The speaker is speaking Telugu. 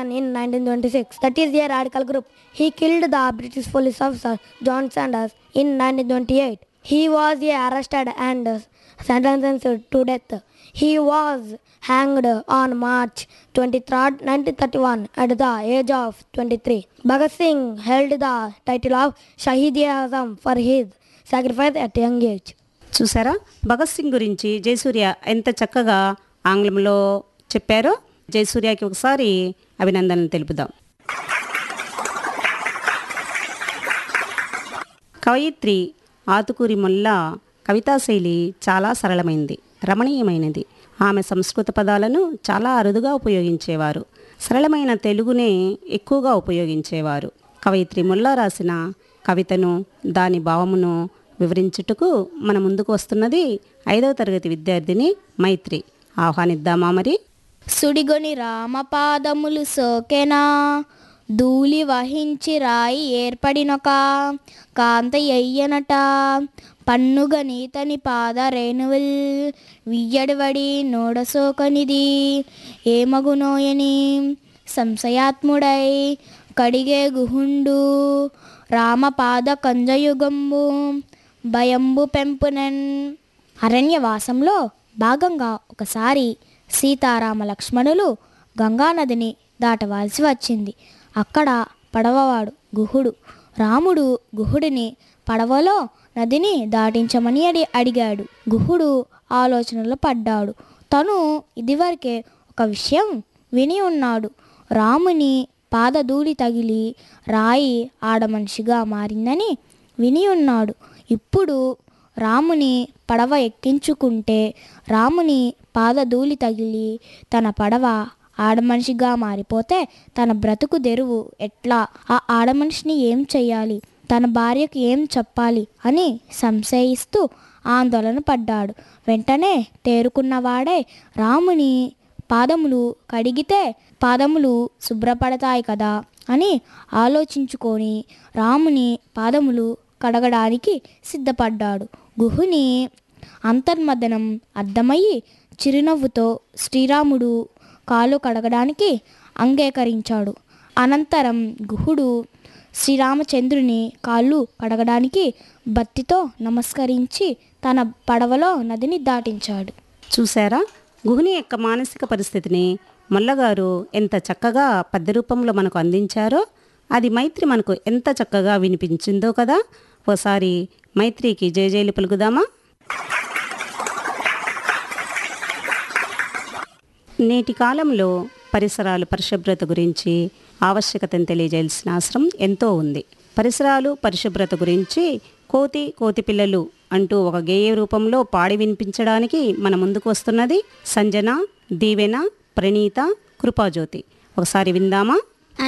Jackson in 1926. That is a radical group. He killed the British police officer John Sanders in 1928. He was arrested and sentenced to death. He was hanged on March 23, 1931 at the age of 23. Bhagat Singh held the title of Shahid-e-Azam for his sacrifice at young age. చూసారా భగత్ సింగ్ గురించి జయసూర్య ఎంత చక్కగా ఆంగ్లంలో చెప్పారో జయసూర్యకి ఒకసారి అభినందనలు తెలుపుదాం కవయిత్రి ఆతుకూరి మొల్ల కవితా శైలి చాలా సరళమైంది రమణీయమైనది ఆమె సంస్కృత పదాలను చాలా అరుదుగా ఉపయోగించేవారు సరళమైన తెలుగునే ఎక్కువగా ఉపయోగించేవారు కవయిత్రి మొల్ల రాసిన కవితను దాని భావమును వివరించుటకు మన ముందుకు వస్తున్నది ఐదవ తరగతి విద్యార్థిని మైత్రి ఆహ్వానిద్దామా మరి సుడిగొని రామపాదములు సోకెనా ధూళి వహించి రాయి ఏర్పడినొక కాంత ఎయ్యనట పన్నుగ నీతని పాద రేణువుల్ వియ్యడివడి నోడసోకనిది ఏమగునోయని సంశయాత్ముడై కడిగే గుహుండు రామపాద కంజయుగంబు భయంబు పెంపునన్ అరణ్యవాసంలో భాగంగా ఒకసారి సీతారామ లక్ష్మణులు గంగానదిని దాటవలసి వచ్చింది అక్కడ పడవవాడు గుహుడు రాముడు గుహుడిని పడవలో నదిని దాటించమని అడి అడిగాడు గుహుడు ఆలోచనలో పడ్డాడు తను ఇదివరకే ఒక విషయం విని ఉన్నాడు రాముని పాదధూళి తగిలి రాయి ఆడమనిషిగా మారిందని విని ఉన్నాడు ఇప్పుడు రాముని పడవ ఎక్కించుకుంటే రాముని పాదధూళి తగిలి తన పడవ ఆడమనిషిగా మారిపోతే తన బ్రతుకు తెరువు ఎట్లా ఆ ఆడమనిషిని ఏం చెయ్యాలి తన భార్యకు ఏం చెప్పాలి అని సంశయిస్తూ ఆందోళన పడ్డాడు వెంటనే తేరుకున్నవాడే రాముని పాదములు కడిగితే పాదములు శుభ్రపడతాయి కదా అని ఆలోచించుకొని రాముని పాదములు కడగడానికి సిద్ధపడ్డాడు గుహుని అంతర్మదనం అర్థమయ్యి చిరునవ్వుతో శ్రీరాముడు కాలు కడగడానికి అంగీకరించాడు అనంతరం గుహుడు శ్రీరామచంద్రుని కాళ్ళు కడగడానికి బత్తితో నమస్కరించి తన పడవలో నదిని దాటించాడు చూశారా గుహుని యొక్క మానసిక పరిస్థితిని మొల్లగారు ఎంత చక్కగా పద్య రూపంలో మనకు అందించారో అది మైత్రి మనకు ఎంత చక్కగా వినిపించిందో కదా ఓసారి మైత్రికి జయజయలు పలుకుదామా నేటి కాలంలో పరిసరాలు పరిశుభ్రత గురించి ఆవశ్యకతను తెలియజేయాల్సిన అవసరం ఎంతో ఉంది పరిసరాలు పరిశుభ్రత గురించి కోతి కోతి పిల్లలు అంటూ ఒక గేయ రూపంలో పాడి వినిపించడానికి మన ముందుకు వస్తున్నది సంజన దీవెన ప్రణీత కృపాజ్యోతి ఒకసారి విందామా